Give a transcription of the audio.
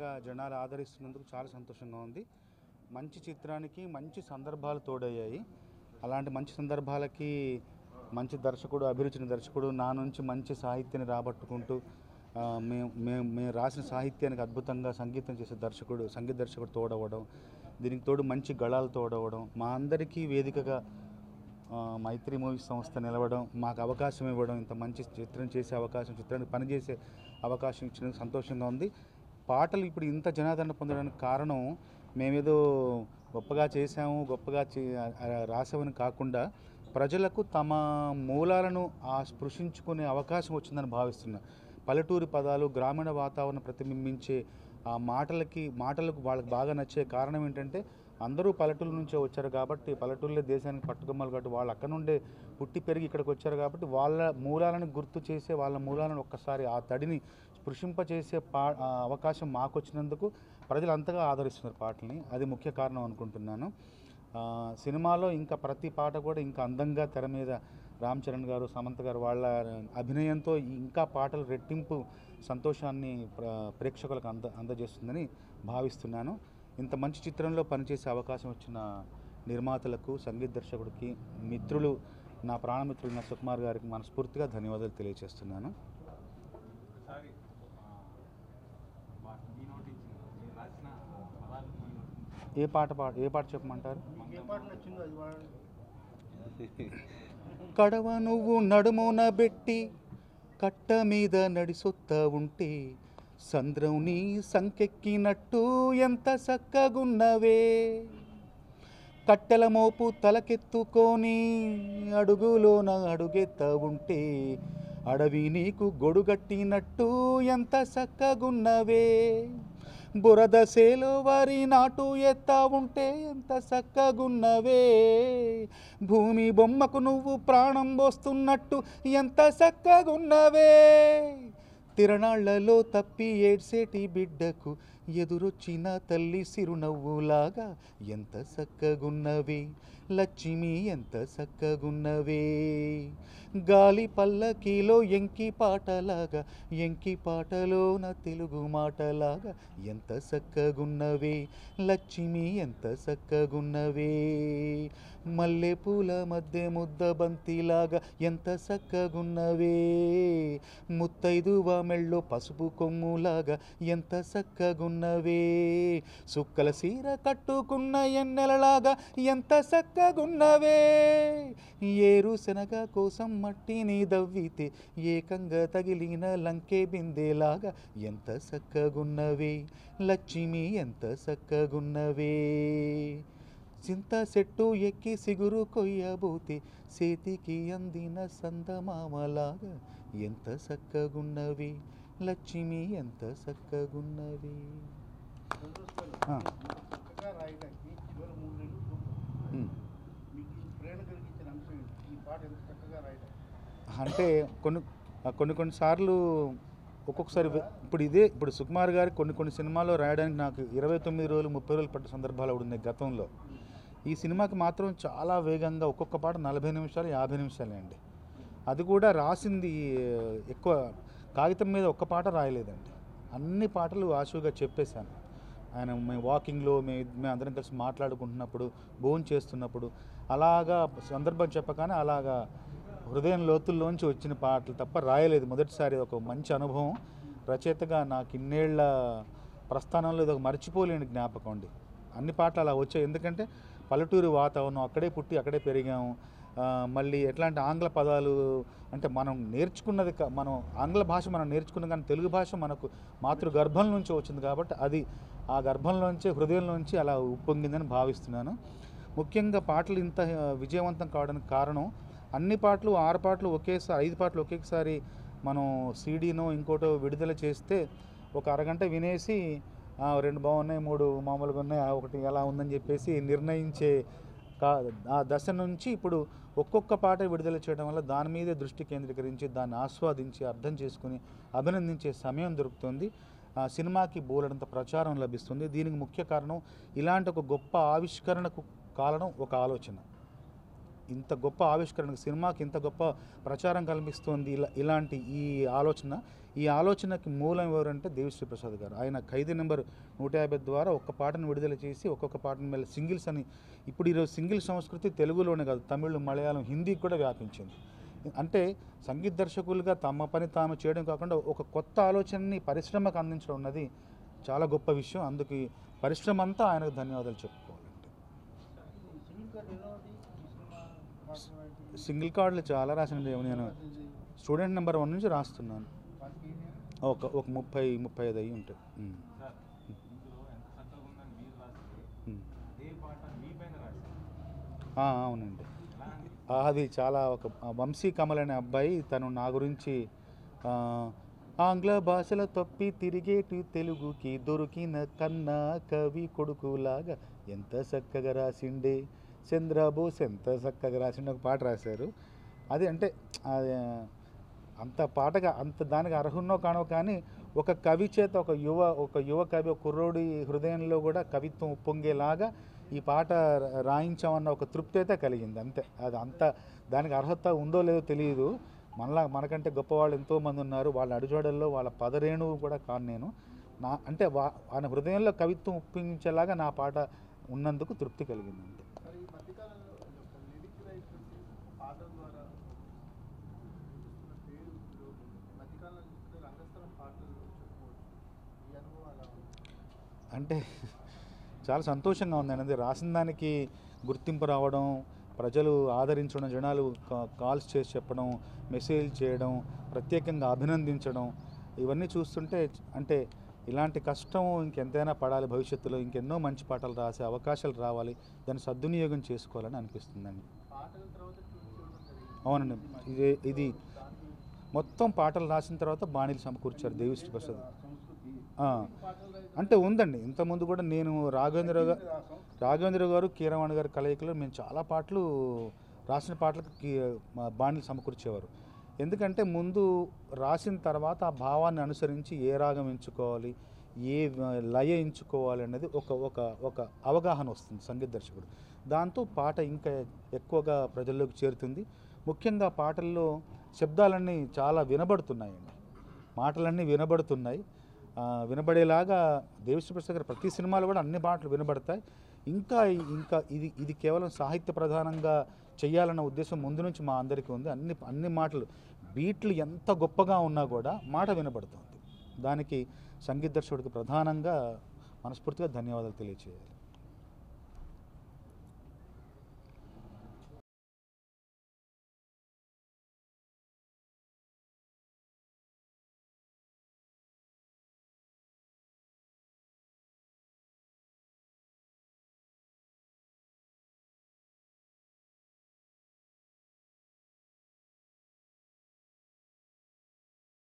జనాలు ఆదరిస్తున్నందుకు చాలా సంతోషంగా ఉంది మంచి చిత్రానికి మంచి సందర్భాలు తోడయ్యాయి అలాంటి మంచి సందర్భాలకి మంచి దర్శకుడు అభిరుచిన దర్శకుడు నా నుంచి మంచి సాహిత్యాన్ని రాబట్టుకుంటూ ఆ, మేము మేము మేము రాసిన సాహిత్యానికి అద్భుతంగా సంగీతం చేసే దర్శకుడు సంగీత దర్శకుడు తోడవడం దీనికి తోడు మంచి గళాలు తోడవడం మా అందరికీ వేదికగా ఆ, మైత్రి మూవీ సంస్థ నిలవడం మాకు అవకాశం ఇవ్వడం ఇంత మంచి చిత్రం చేసే అవకాశం చిత్రానికి పనిచేసే అవకాశం ఇచ్చినందుకు సంతోషంగా ఉంది పాటలు ఇప్పుడు ఇంత జనాదరణ పొందడానికి కారణం మేమేదో గొప్పగా చేశాము గొప్పగా చే ఆ, రాసామని కాకుండా ప్రజలకు తమ మూలాలను ఆ స్పృశించుకునే అవకాశం వచ్చిందని భావిస్తున్నా పల్లెటూరి పదాలు గ్రామీణ వాతావరణం ప్రతిబింబించే ఆ మాటలకి మాటలకు వాళ్ళకి బాగా నచ్చే కారణం ఏంటంటే అందరూ పల్లెటూరు నుంచే వచ్చారు కాబట్టి పల్లెటూరులే దేశానికి పట్టుకొమ్మలు కాబట్టి వాళ్ళు అక్కడ నుండే పుట్టి పెరిగి ఇక్కడికి వచ్చారు కాబట్టి వాళ్ళ మూలాలను గుర్తు చేసే వాళ్ళ మూలాలను ఒక్కసారి ఆ తడిని స్పృశింపచేసే పా ఆ అవకాశం మాకు వచ్చినందుకు ప్రజలు అంతగా ఆదరిస్తున్నారు పాటల్ని అది ముఖ్య కారణం అనుకుంటున్నాను ఆ, సినిమాలో ఇంకా ప్రతి పాట కూడా ఇంకా అందంగా తెర మీద రామ్ చరణ్ గారు సమంత గారు వాళ్ళ అభినయంతో ఇంకా పాటలు రెట్టింపు సంతోషాన్ని ప్ర- ప్రేక్షకులకు అంద అందజేస్తుందని భావిస్తున్నాను ఇంత మంచి చిత్రంలో పనిచేసే అవకాశం వచ్చిన నిర్మాతలకు సంగీత దర్శకుడికి మిత్రులు నా ప్రాణమిత్రులు నా సుకుమార్ గారికి మనస్ఫూర్తిగా ధన్యవాదాలు తెలియజేస్తున్నాను ఒకసారి ఆ, మా- మీ నోటి నుంచి మీరు రాసిన పదాలు మీ నోటి నుంచి ఏ పాట పాట ఏ పాట చెప్పమంటారు ఏ పాట నచ్చిందో అది వాడండి కడవ నువ్వు నడుమున పెట్టి కట్ట మీద నడిసొత్తా ఉంటే సంద్రం నీ సంకెక్కినట్టు ఎంత చక్కగున్నవే కట్టెల మోపు తలకెత్తుకొని అడుగులోన అడుగెత్త ఉంటే అడవి నీకు గొడుగట్టినట్టు ఎంత చక్కగున్నవే బురద సేలో వరి నాటు ఎత్తా ఉంటే ఎంత చక్కగున్నవే భూమి బొమ్మకు నువ్వు ప్రాణం పోస్తున్నట్టు ఎంత చక్కగున్నవే తిరణాళ్లలో తప్పి ఏడ్సేటి బిడ్డకు ఎదురొచ్చిన తల్లి సిరునవ్వులాగా ఎంత చక్కగున్నవే లక్ష్మి ఎంత చక్కగున్నవే గాలి పల్లకీలో ఎంకి పాటలాగా ఎంకి పాటలోన తెలుగు మాటలాగా ఎంత చక్కగున్నవే లక్ష్మి ఎంత చక్కగున్నవే మల్లె పూల మధ్య ముద్ద బంతిలాగా ఎంత చక్కగున్నవే ముత్తైదువ మెళ్ళో పసుపు కొమ్ములాగా ఎంత చక్కగున్నవే సుక్కల సీర కట్టుకున్న ఎన్నెలలాగా ఎంత చక్కగున్నవే ఏరు శనగ కోసం మట్టిని దవ్వితే ఏకంగా తగిలిన లంకే బిందెలాగా ఎంత చక్కగున్నవే లక్ష్మి ఎంత చక్కగున్నవే చింత చెట్టు ఎక్కి సిగురు కొయ్యబోతే చేతికి అందిన సందమామలాగా ఎంత చక్కగున్నవి లక్ష్మి ఎంత చక్కగున్నవి ఆ. చక్కగా రాయడానికి చివరి మూడు నెలలు సూపర్. ఉమ్. మీకు ఈ ప్రేరణ కలిగించిన అంశం ఏంటి ఈ పాట ఎంత చక్కగా రాయడానికి అంటే కొన్ని కొన్ని కొన్నిసార్లు ఒక్కొక్కసారి వె- ఇప్పుడు ఇదే ఇప్పుడు సుకుమార్ గారి కొన్ని కొన్ని సినిమాలు రాయడానికి నాకు ఇరవై తొమ్మిది రోజులు ముప్పై రోజులు పట్టిన సందర్భాలు కూడా ఉన్నాయి గతంలో ఈ సినిమాకి మాత్రం చాలా వేగంగా ఒక్కొక్క పాట నలభై నిమిషాలు యాభై నిమిషాలే అండి అది కూడా రాసింది ఎక్కువ కాగితం మీద ఒక్క పాట రాయలేదండి అన్ని పాటలు ఆశువుగా చెప్పేశాను ఆయన మేము వాకింగ్లో మేము మేము అందరం కలిసి మాట్లాడుకుంటున్నప్పుడు భోజనం చేస్తున్నప్పుడు అలాగా సందర్భం చెప్పగానే అలాగా హృదయం లోతుల్లోంచి వచ్చిన పాటలు తప్ప రాయలేదు మొదటిసారి ఒక మంచి అనుభవం రచయితగా నాకు ఇన్నేళ్ల ప్రస్థానంలో ఇది ఒక మర్చిపోలేని జ్ఞాపకం అండి అన్ని పాటలు అలా వచ్చాయి ఎందుకంటే పల్లెటూరు వాతావరణం అక్కడే పుట్టి అక్కడే పెరిగాము ఆ, మళ్ళీ ఎట్లాంటి ఆంగ్ల పదాలు అంటే మనం నేర్చుకున్నది కా- మనం ఆంగ్ల భాష మనం నేర్చుకున్న కానీ తెలుగు భాష మనకు మాతృ గర్భం నుంచి వచ్చింది కాబట్టి అది ఆ గర్భంలోంచి హృదయంలోంచి అలా ఉప్పొంగిందని భావిస్తున్నాను ముఖ్యంగా పాటలు ఇంత ఆ, విజయవంతం కావడానికి కారణం అన్ని పాటలు ఆరు పాటలు ఒకేసారి ఐదు పాటలు ఒకేసారి మనం సీడీనో ఇంకోటో విడుదల చేస్తే ఒక అరగంట వినేసి "ఆ, రెండు బాగున్నాయి మూడు మామూలుగా ఉన్నాయి ఆ, ఒకటి ఎలా ఉందని చెప్పేసి నిర్ణయించే కా ఆ దశ నుంచి ఇప్పుడు ఒక్కొక్క పాట విడుదల చేయడం వల్ల దాని మీదే దృష్టి కేంద్రీకరించి దాన్ని ఆస్వాదించి అర్థం చేసుకుని అభినందించే సమయం దొరుకుతుంది ఆ సినిమాకి బోలెడంత ప్రచారం లభిస్తుంది దీనికి ముఖ్య కారణం ఇలాంటి ఒక గొప్ప ఆవిష్కరణకు కారణం ఒక ఆలోచన ఇంత గొప్ప ఆవిష్కరణకు సినిమాకి ఇంత గొప్ప ప్రచారం కల్పిస్తోంది ఇలా ఇలాంటి ఈ ఆలోచన ఈ ఆలోచనకి మూలం ఎవరంటే దేవిశ్రీ ప్రసాద్ గారు ఆయన ఖైదీ నెంబర్ నూట యాభై ద్వారా ఒక్క పాటను విడుదల చేసి ఒక్కొక్క పాటను మళ్ళీ సింగిల్స్ అని ఇప్పుడు ఈరోజు సింగిల్ సంస్కృతి తెలుగులోనే కాదు తమిళ్ మలయాళం హిందీకి కూడా వ్యాపించింది అంటే సంగీత దర్శకులుగా తమ పని తాము చేయడం కాకుండా ఒక కొత్త ఆలోచనని పరిశ్రమకు అందించడం ఉన్నది చాలా గొప్ప విషయం అందుకు ఈ పరిశ్రమ అంతా ఆయనకు ధన్యవాదాలు చెప్పుకోవాలంటే ఈ సింగిల్ కార్డ్ ఎలా ఉంది ఈ సినిమా పాటలు ఏంటి? సింగిల్ కార్డులు చాలా రాసినండి నేను ఇది స్టూడెంట్ నెంబర్ వన్ నుంచి రాస్తున్నాను పాటకి ఒక ఒక ముప్పై ముప్పై ఐదు అయ్యి ఉంటాయి ఉమ్. సార్ ఇందులో ఎంత చక్కగా ఉందని మీరు రాస్తే ఉమ్. అదే పాట మీ పైన రాశారు ఆ, అవునండి ఎలా అండి ఆ, అది చాలా ఒక ఆ, వంశీ కమల్ అనే అబ్బాయి తను నా గురించి ఆ, ఆంగ్ల భాషల తప్పి తిరిగేటి తెలుగుకి దొరికిన కన్నా కవి కొడుకులాగా ఎంత చక్కగా రాసిండే చంద్రబోస్ ఎంత చక్కగా రాసిండే ఒక పాట రాశారు అది అంటే అది, అంత పాటగా అంత దానికి అర్హున్నో కానో కానీ ఒక కవి చేత ఒక యువ ఒక యువ కవి ఒక కుర్రోడి హృదయంలో కూడా కవిత్వం ఉప్పొంగేలాగా ఈ పాట రా- రాయించామన్న ఒక తృప్తి అయితే కలిగింది అంతే అది అంత దానికి అర్హత ఉందో లేదో తెలియదు మనలా మనకంటే గొప్పవాళ్ళు ఎంతోమంది ఉన్నారు వాళ్ళ అడుజోడల్లో వాళ్ళ పదరేణువు కూడా కాను నేను నా అంటే వా ఆయన హృదయంలో కవిత్వం ఉప్పించేలాగా నా పాట ఉన్నందుకు తృప్తి కలిగింది అంతే మరి ఈ మధ్యకాలంలో ఒక లిరిక్ రైటర్ పాటల ద్వారా చూపిస్తున్న పేరు ఇప్పుడు మధ్యకాలంలో చూస్తే రంగస్థలం పాటలు చెప్పుకోవచ్చు ఈ అనుభవం అలా ఉంది అంటే చాలా సంతోషంగా ఉంది అనేది రాసిన దానికి గుర్తింపు రావడం ప్రజలు ఆదరించడం జనాలు కా- కాల్స్ చేసి చెప్పడం మెసేజ్ చేయడం ప్రత్యేకంగా అభినందించడం ఇవన్నీ చూస్తుంటే అంటే ఇలాంటి కష్టం ఇంకెంతైనా పడాలి భవిష్యత్తులో ఇంకెన్నో మంచి పాటలు రాసే అవకాశాలు రావాలి దాన్ని సద్వినియోగం చేసుకోవాలని అనిపిస్తుందండి పాటల తర్వాత ట్యూన్ చేయడం జరిగింది అవునండి ఇది ఇది మొత్తం పాటలు రాసిన తర్వాత బాణీలు సమకూర్చారు దేవిశ్రీ ప్రసాద్ సంస్కృతి ఆ. పాటలు రైటర్ అంటే ఉందండి ఇంతకుముందు కూడా నేను రాఘవేంద్ర గారు ఆ సంస్కృతి రాఘవేంద్ర గారు కీరవాణి గారి కలయికలో మేము చాలా పాటలు రాసిన పాటలకు కీ మా బాణీలు సమకూర్చేవారు ఎందుకంటే ముందు రాసిన తర్వాత ఆ భావాన్ని అనుసరించి ఏ రాగం ఎంచుకోవాలి ఏ ఆ, లయ ఎంచుకోవాలి అనేది ఒక ఒక ఒక అవగాహన వస్తుంది సంగీత దర్శకుడు దాంతో పాట ఇంకా ఎక్కువగా ప్రజల్లోకి చేరుతుంది ముఖ్యంగా పాటల్లో శబ్దాలన్నీ చాలా వినబడుతున్నాయండి మాటలన్నీ వినబడుతున్నాయి ఆ, వినబడేలాగా దేవిశ్రీ ప్రసాద్ గారి ప్రతి సినిమాలో కూడా అన్ని పాటలు వినబడతాయి ఇంకా ఇంకా ఇది ఇది కేవలం సాహిత్య ప్రధానంగా చేయాలన్న ఉద్దేశం ముందు నుంచి మా అందరికీ ఉంది అన్ని అన్ని మాటలు బీట్లు ఎంత గొప్పగా ఉన్నా కూడా మాట వినబడుతుంది దానికి సంగీత దర్శకుడికి ప్రధానంగా మనస్ఫూర్తిగా ధన్యవాదాలు తెలియచేయాలి